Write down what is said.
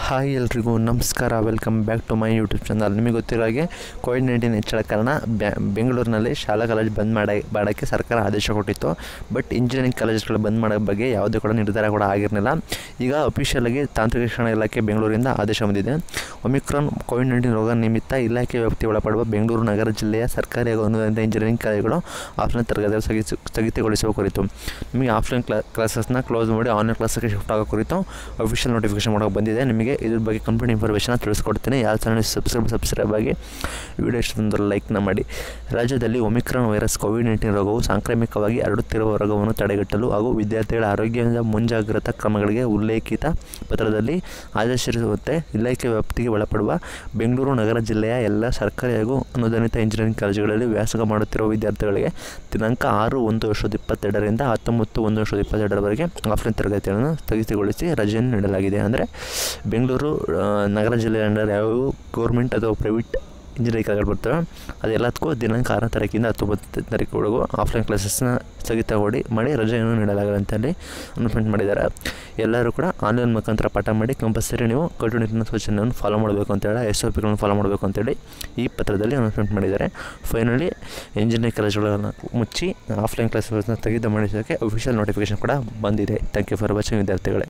hi ಎಲ್ರಿಗೂ ನಮಸ್ಕಾರ welcome back to my YouTube channel ನಿಮಗೆ ಗೊತ್ತಿರೋ ಹಾಗೆ ಕೋವಿಡ್ ನೈನ್ಟೀನ್ ಹೆಚ್ಚಳ ಕಾರಣ ಬ್ಯಾ ಬೆಂಗಳೂರಿನಲ್ಲಿ ಶಾಲಾ ಕಾಲೇಜ್ ಬಂದ್ ಮಾಡ ಮಾಡೋಕ್ಕೆ ಸರ್ಕಾರ ಆದೇಶ ಕೊಟ್ಟಿತ್ತು ಬಟ್ ಇಂಜಿನಿಯರಿಂಗ್ ಕಾಲೇಜಸ್ಗಳು ಬಂದ್ ಮಾಡೋ ಬಗ್ಗೆ ಯಾವುದೇ ಕೂಡ ನಿರ್ಧಾರ ಕೂಡ ಆಗಿರಲಿಲ್ಲ ಈಗ ಅಫಿಷಿಯಲಾಗಿ ತಾಂತ್ರಿಕ ಶಿಕ್ಷಣ ಇಲಾಖೆ ಬೆಂಗಳೂರಿಂದ ಆದೇಶ ಬಂದಿದೆ ಒಮಿಕ್ರಾನ್ ಕೋವಿಡ್ ನೈನ್ಟೀನ್ ರೋಗ ನಿಮಿತ್ತ ಇಲಾಖೆ ವ್ಯಾಪ್ತಿ ಒಳಪಡುವ ಬೆಂಗಳೂರು ನಗರ ಜಿಲ್ಲೆಯ ಸರ್ಕಾರಿ ಹಾಗೂ ಅನುದಾನಿತ ಇಂಜಿನಿಯರಿಂಗ್ ಕಾಲೇಜುಗಳು ಆಫ್ಲೈನ್ ತರಗತಿಗಳು ಸ್ಥಗಿತ ಸ್ಥಗಿತಗೊಳಿಸುವ ಕುರಿತು ನಿಮಗೆ ಆಫ್ಲೈನ್ ಕ್ಲಾ ಕ್ಲಾಸಸ್ನ ಕ್ಲೋಸ್ ಮಾಡಿ ಆನ್ಲೈನ್ ಕ್ಲಾಸ್ಗೆ ಶಿಫ್ಟ್ ಆಗೋ ಕುರಿತು ಅಫಿಷಿಯಲ್ ನೋಟಿಫಿಕೇಶನ್ ಮಾಡೋಕೆ ಬಂದಿದೆ ನಿಮಗೆ ಇದ್ರ ಬಗ್ಗೆ ಕಂಪ್ಲೀಟ್ ಇನ್ಫಾರ್ಮೇಷನ್ ತಿಳಿಸ್ಕೊಡ್ತೀನಿ ಯಾವ ಚಾನಲ್ ಸಬ್ಸ್ಕ್ರೈಬ್ ಸಬ್ಸ್ಕ್ರೈಬ್ ಆಗಿ ವಿಡಿಯೋ ಇಷ್ಟೊಂದು ಲೈಕ್ನ ಮಾಡಿ ರಾಜ್ಯದಲ್ಲಿ ಒಮಿಕ್ರಾನ್ ವೈರಸ್ ಕೋವಿಡ್ ನೈನ್ಟೀನ್ ರೋಗವು ಸಾಂಕ್ರಾಮಿಕವಾಗಿ ಹರಡುತ್ತಿರುವ ರೋಗವನ್ನು ತಡೆಗಟ್ಟಲು ಹಾಗೂ ವಿದ್ಯಾರ್ಥಿಗಳ ಆರೋಗ್ಯದ ಮುಂಜಾಗ್ರತಾ ಕ್ರಮಗಳಿಗೆ ಉಲ್ಲೇಖಿತ ಪತ್ರದಲ್ಲಿ ಆದೇಶಿರುವಂತೆ ಇಲಾಖೆ ವ್ಯಾಪ್ತಿಗೆ ಒಳಪಡುವ ಬೆಂಗಳೂರು ನಗರ ಜಿಲ್ಲೆಯ ಎಲ್ಲ ಸರ್ಕಾರಿ ಹಾಗೂ ಅನುದಾನಿತ ಇಂಜಿನಿಯರಿಂಗ್ ಕಾಲೇಜುಗಳಲ್ಲಿ ವ್ಯಾಸಂಗ ಮಾಡುತ್ತಿರುವ ವಿದ್ಯಾರ್ಥಿಗಳಿಗೆ ದಿನಾಂಕ ಆರು ಒಂದು ವರ್ಷದ ಇಪ್ಪತ್ತೆರಡರಿಂದ ಹತ್ತೊಂಬತ್ತು ಒಂದು ವರ್ಷದ ಇಪ್ಪತ್ತೆರಡರವರೆಗೆ ಆಫ್ಲೈನ್ ತರಗತಿಗಳನ್ನು ಸ್ಥಗಿತಗೊಳಿಸಿ ರಜೆಯನ್ನು ನೀಡಲಾಗಿದೆ ಅಂದರೆ ಬೆಂಗಳೂರು ಆ, ನಗರ ಜಿಲ್ಲೆ ಅಂಡರ್ ಯಾವುವು ಗೌರ್ಮೆಂಟ್ ಅಥವಾ ಪ್ರೈವೇಟ್ ಇಂಜಿನಿಯರಿಂಗ್ ಕಾಲೇಜುಗಳು ಬರ್ತವೆ ಅದೆಲ್ಲದಕ್ಕೂ ದಿನಾಂಕ ಆರನೇ ತಾರೀಕಿಂದ ಹತ್ತೊಂಬತ್ತು ತಾರೀಕುವರೆಗೂ ಆಫ್ಲೈನ್ ಕ್ಲಾಸಸ್ನ ಸ್ಥಗಿತಗೊಳಿ ಮಾಡಿ ರಜೆಯನ್ನು ನೀಡಲಾಗಿದೆ ಅಂತೇಳಿ ಅನೌನ್ಸ್ಮೆಂಟ್ ಮಾಡಿದ್ದಾರೆ ಎಲ್ಲರೂ ಕೂಡ ಆನ್ಲೈನ್ ಮುಖಾಂತರ ಪಾಠ ಮಾಡಿ ಕಂಪಲ್ಸರಿ ನೀವು ಕಟ್ಟುನಿಟ್ಟಿನ ಸೂಚನೆಯನ್ನು ಫಾಲೋ ಮಾಡಬೇಕು ಅಂತೇಳಿ ಎಸ್ ಒ ಪಿಗಳನ್ನು ಫಾಲೋ ಮಾಡಬೇಕು ಅಂತೇಳಿ ಈ ಪತ್ರದಲ್ಲಿ ಅನೌನ್ಸ್ಮೆಂಟ್ ಮಾಡಿದ್ದಾರೆ ಫೈನಲಿ ಇಂಜಿನಿಯರಿಂಗ್ ಕಾಲೇಜುಗಳನ್ನು ಮುಚ್ಚಿ ಆಫ್ಲೈನ್ ಕ್ಲಾಸ್ಗಳನ್ನ ಸ್ಥಗಿತ ಮಾಡಿಸೋಕ್ಕೆ ಅಫಿಷಿಯಲ್ ನೋಟಿಫಿಕೇಶನ್ ಕೂಡ ಬಂದಿದೆ ಥ್ಯಾಂಕ್ ಯು ಫಾರ್ ವಾಚಿಂಗ್ ವಿದ್ಯಾರ್ಥಿಗಳೇ